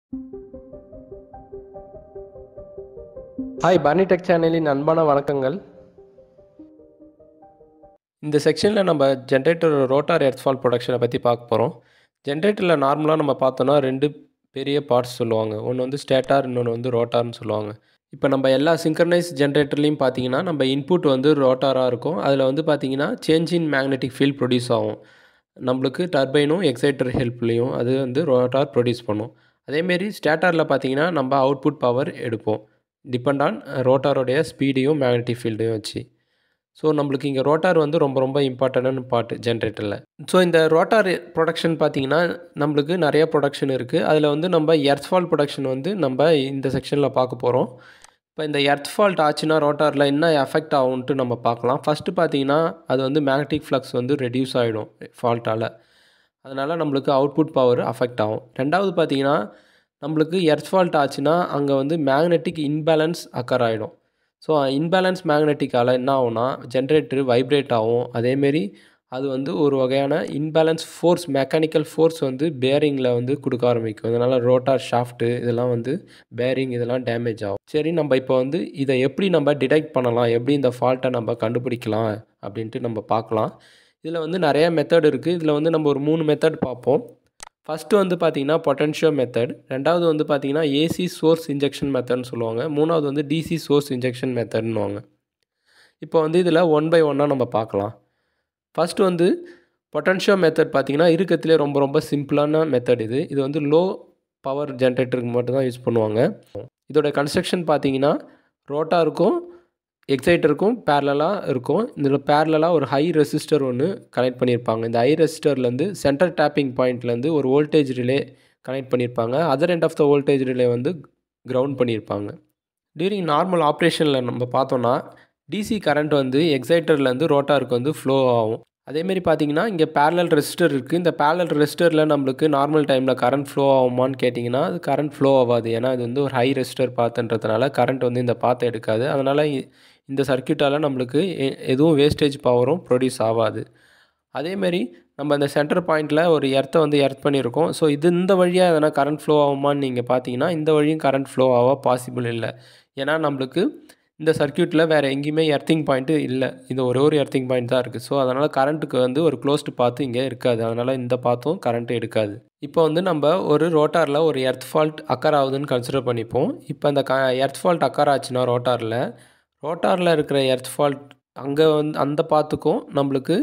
hi Barney tech சேனலின் அன்பான வணக்கங்கள் இந்த செக்ஷனில் நம்ம ஜென்ரேட்டர் ரோட்டார் எர்த்ஃபால் ப்ரொடக்ஷனை பற்றி பார்க்க போகிறோம் ஜென்ரேட்டரில் நார்மலாக நம்ம பார்த்தோன்னா ரெண்டு பெரிய பார்ட்ஸ் சொல்லுவாங்க ஒன்று வந்து ஸ்டேட்டார் இன்னொன்று வந்து ரோட்டார்னு சொல்லுவாங்க இப்போ நம்ம எல்லா சிங்க்ரனைஸ் ஜென்ரேட்டர்லையும் பார்த்தீங்கன்னா நம்ம இன்புட் வந்து ரோட்டாராக இருக்கும் அதில் வந்து பார்த்தீங்கன்னா change in magnetic field produce ஆகும் நம்மளுக்கு டர்பைனும் எக்ஸைட்டர் ஹெல்ப்லேயும் அது வந்து ரோட்டார் ப்ரொடியூஸ் பண்ணும் அதேமாரி ஸ்டேட்டாரில் பார்த்தீங்கன்னா நம்ம அவுட்புட் பவர் எடுப்போம் டிபெண்ட் ஆன் ரோட்டாரோடைய ஸ்பீடையும் மேக்னெட்டிக் ஃபீல்டையும் வச்சு ஸோ நம்மளுக்கு இங்கே ரோட்டார் வந்து ரொம்ப ரொம்ப இம்பார்ட்டண்டான பார்ட் ஜென்ரேட்டரில் ஸோ இந்த ரோட்டார் ப்ரொடக்ஷன் பார்த்தீங்கன்னா நம்மளுக்கு நிறைய ப்ரொடக்ஷன் இருக்குது அதில் வந்து நம்ம எர்த்ஃபால் ப்ரொடக்ஷன் வந்து நம்ம இந்த செக்ஷனில் பார்க்க போகிறோம் இப்போ இந்த எர்த் ஃபால்ட் ஆச்சுன்னா ரோட்டாரில் என்ன எஃபெக்ட் ஆகும்ன்ட்டு நம்ம பார்க்கலாம் ஃபஸ்ட்டு பார்த்தீங்கன்னா அது வந்து மேக்னெட்டிக் ஃப்ளக்ஸ் வந்து ரெடியூஸ் ஆகிடும் ஃபால்ட்டால் அதனால் நம்மளுக்கு அவுட்புட் பவர் அஃபெக்ட் ஆகும் ரெண்டாவது பார்த்தீங்கன்னா நம்மளுக்கு எர்த் ஃபால்ட் ஆச்சுன்னா அங்கே வந்து மேக்னெட்டிக் இன்பேலன்ஸ் அக்கர் ஆகிடும் ஸோ இன்பேலன்ஸ் மேக்னெட்டிக்கால் என்ன ஆகும்னா ஜென்ரேட்டர் வைப்ரேட் ஆகும் அதேமாரி அது வந்து ஒரு வகையான இன்பேலன்ஸ் ஃபோர்ஸ் மெக்கானிக்கல் ஃபோர்ஸ் வந்து பேரிங்கில் வந்து கொடுக்க ஆரம்பிக்கும் அதனால் ரோட்டார் ஷாஃப்ட்டு இதெல்லாம் வந்து பேரிங் இதெல்லாம் டேமேஜ் ஆகும் சரி நம்ம இப்போ வந்து இதை எப்படி நம்ம டிடெக்ட் பண்ணலாம் எப்படி இந்த ஃபால்ட்டை நம்ம கண்டுபிடிக்கலாம் அப்படின்ட்டு நம்ம பார்க்கலாம் இதில் வந்து நிறைய மெத்தட் இருக்குது இதில் வந்து நம்ம ஒரு மூணு மெத்தட் பார்ப்போம் ஃபஸ்ட்டு வந்து பார்த்திங்கன்னா பொட்டன்ஷியோ மெத்தட் ரெண்டாவது வந்து பார்த்திங்கன்னா ஏசி சோர்ஸ் இன்ஜெக்ஷன் மெத்தட்னு சொல்லுவாங்க மூணாவது வந்து டிசி சோர்ஸ் இன்ஜெக்ஷன் மெத்தட்னுவாங்க இப்போ வந்து இதில் ஒன் பை ஒன்னாக நம்ம பார்க்கலாம் ஃபஸ்ட்டு வந்து பொட்டன்ஷியோ மெத்தட் பார்த்திங்கன்னா இருக்கிறதுலே ரொம்ப ரொம்ப சிம்பிளான மெத்தட் இது இது வந்து லோ பவர் ஜென்ரேட்டருக்கு மட்டும் தான் யூஸ் பண்ணுவாங்க இதோட கன்ஸ்ட்ரக்ஷன் பார்த்தீங்கன்னா ரோட்டாருக்கும் எக்ஸைட்டருக்கும் பேரலாக இருக்கும் இதில் பேரலாக ஒரு ஹை ரெசிஸ்டர் ஒன்று கனெக்ட் பண்ணியிருப்பாங்க இந்த ஹை ரெசிஸ்டர்லேருந்து சென்டர் டேப்பிங் பாயிண்ட்லேருந்து ஒரு வோல்டேஜ் ரிலே கனெக்ட் பண்ணியிருப்பாங்க other end of the voltage relay வந்து கிரவுண்ட் பண்ணியிருப்பாங்க டியூரிங் நார்மல் ஆப்ரேஷனில் நம்ம பார்த்தோன்னா டிசி கரண்ட் வந்து எக்ஸைட்டர்லேருந்து ரோட்டாருக்கு வந்து ஃப்ளோ ஆகும் அதேமாரி பார்த்தீங்கன்னா இங்கே பேரலல் ரெசிஸ்டர் இருக்குது இந்த பேரலல் ரெசிஸ்டரில் நம்மளுக்கு நார்மல் டைமில் கரண்ட் ஃப்ளோ ஆகுமான்னு கேட்டிங்கன்னா அது கரண்ட் ஃப்ளோ ஆகாது ஏன்னா இது வந்து ஒரு ஹை ரெசிஸ்டர் பாத்துன்றதுனால கரண்ட் வந்து இந்த பாத்தை எடுக்காது அதனால் இந்த சர்க்கியூட்டால் நம்மளுக்கு எதுவும் வேஸ்டேஜ் பவரும் ப்ரொடியூஸ் ஆகாது அதேமாரி நம்ம இந்த சென்டர் பாயிண்டில் ஒரு எர்த்தை வந்து எர்த் பண்ணியிருக்கோம் ஸோ இது இந்த வழியாக எதனா கரண்ட் ஃப்ளோ ஆகுமான்னு நீங்கள் பார்த்தீங்கன்னா இந்த வழியும் கரண்ட் ஃப்ளோ ஆக பாசிபிள் இல்லை ஏன்னா நம்மளுக்கு இந்த சர்க்கியூட்டில் வேறு எங்கேயுமே எர்த்திங் பாயிண்ட்டு இல்லை இது ஒரே ஒரு எர்த்திங் பாயிண்ட் தான் இருக்குது ஸோ அதனால் கரண்ட்டுக்கு வந்து ஒரு க்ளோஸ்டு பாத்து இங்கே இருக்காது அதனால் இந்த பாத்தும் கரண்ட்டு எடுக்காது இப்போ வந்து நம்ம ஒரு ரோட்டாரில் ஒரு எர்த் ஃபால்ட் அக்கர் ஆகுதுன்னு கன்சிடர் பண்ணிப்போம் இப்போ அந்த க எர்த் ஃபால்ட் அக்கர் ஆச்சுன்னா ரோட்டாரில் ரோட்டாரில் இருக்கிற எர்த் ஃபால்ட் அங்கே வந்து அந்த பாத்துக்கும் நம்மளுக்கு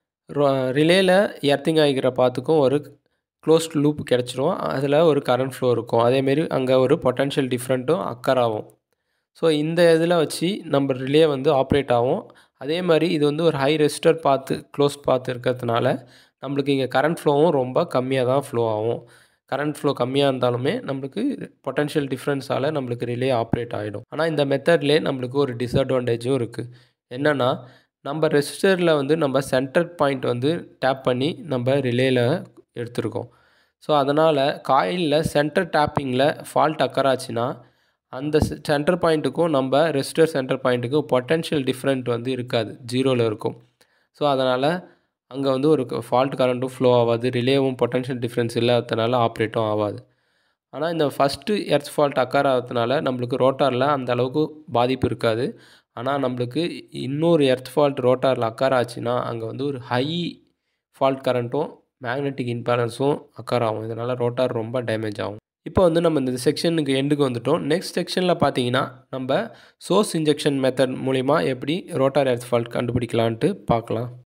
ரிலேயில் எர்த்திங் ஆகிக்கிற பாத்துக்கும் ஒரு க்ளோஸ்ட் லூப் கிடச்சிரும் அதில் ஒரு கரண்ட் ஃப்ளோ இருக்கும் அதேமாரி அங்கே ஒரு பொட்டன்ஷியல் டிஃப்ரெண்ட்டும் அக்கர் ஆகும் ஸோ இந்த இதில் வச்சு நம்ம ரிலே வந்து ஆப்ரேட் ஆகும் அதே மாதிரி இது வந்து ஒரு ஹை ரெசிஸ்டர் பார்த்து க்ளோஸ் பார்த்து இருக்கிறதுனால நம்மளுக்கு இங்கே கரண்ட் ஃப்ளோவும் ரொம்ப கம்மியாக தான் ஃப்ளோ ஆகும் கரண்ட் ஃப்ளோ கம்மியாக இருந்தாலுமே நம்மளுக்கு பொட்டன்ஷியல் டிஃப்ரென்ஸால் நம்மளுக்கு ரிலே ஆப்ரேட் ஆகிடும் ஆனால் இந்த மெத்தட்லேயே நம்மளுக்கு ஒரு டிஸ்அட்வான்டேஜும் இருக்குது என்னென்னா நம்ம ரெசிஸ்டரில் வந்து நம்ம சென்டர் பாயிண்ட் வந்து டேப் பண்ணி நம்ம ரிலேயில் எடுத்திருக்கோம் ஸோ அதனால் காயிலில் சென்டர் டேப்பிங்கில் ஃபால்ட் அக்கர் ஆச்சுன்னா அந்த சென்டர் பாயிண்ட்டுக்கும் நம்ம ரெசிஸ்டர் சென்டர் பாயிண்ட்டுக்கும் பொட்டென்ஷியல் டிஃப்ரெண்ட் வந்து இருக்காது ஜீரோவில் இருக்கும் ஸோ அதனால் அங்கே வந்து ஒரு ஃபால்ட் கரண்ட்டும் ஃப்ளோ ஆகாது ரிலேவும் பொட்டென்ஷியல் டிஃப்ரென்ஸ் இல்லாததுனால ஆப்ரேட்டும் ஆகாது ஆனால் இந்த ஃபஸ்ட்டு எர்த் ஃபால்ட் அக்கர் ஆகிறதுனால நம்மளுக்கு ரோட்டாரில் அந்த அளவுக்கு பாதிப்பு இருக்காது ஆனால் நம்மளுக்கு இன்னொரு எர்த் ஃபால்ட் ரோட்டாரில் அக்கர் ஆச்சுன்னா அங்கே வந்து ஒரு ஹை ஃபால்ட் கரண்ட்டும் மேக்னெட்டிக் இன்பேலன்ஸும் அக்கர் ஆகும் இதனால் ரோட்டார் ரொம்ப டேமேஜ் ஆகும் இப்போ வந்து நம்ம இந்த செக்ஷனுக்கு எண்டுக்கு வந்துட்டோம் நெக்ஸ்ட் செக்ஷனில் பார்த்தீங்கன்னா நம்ம சோர்ஸ் இன்ஜெக்ஷன் மெத்தட் மூலிமா எப்படி ரோட்டார் எர்த் ஃபால்ட் கண்டுபிடிக்கலான்ட்டு பார்க்கலாம்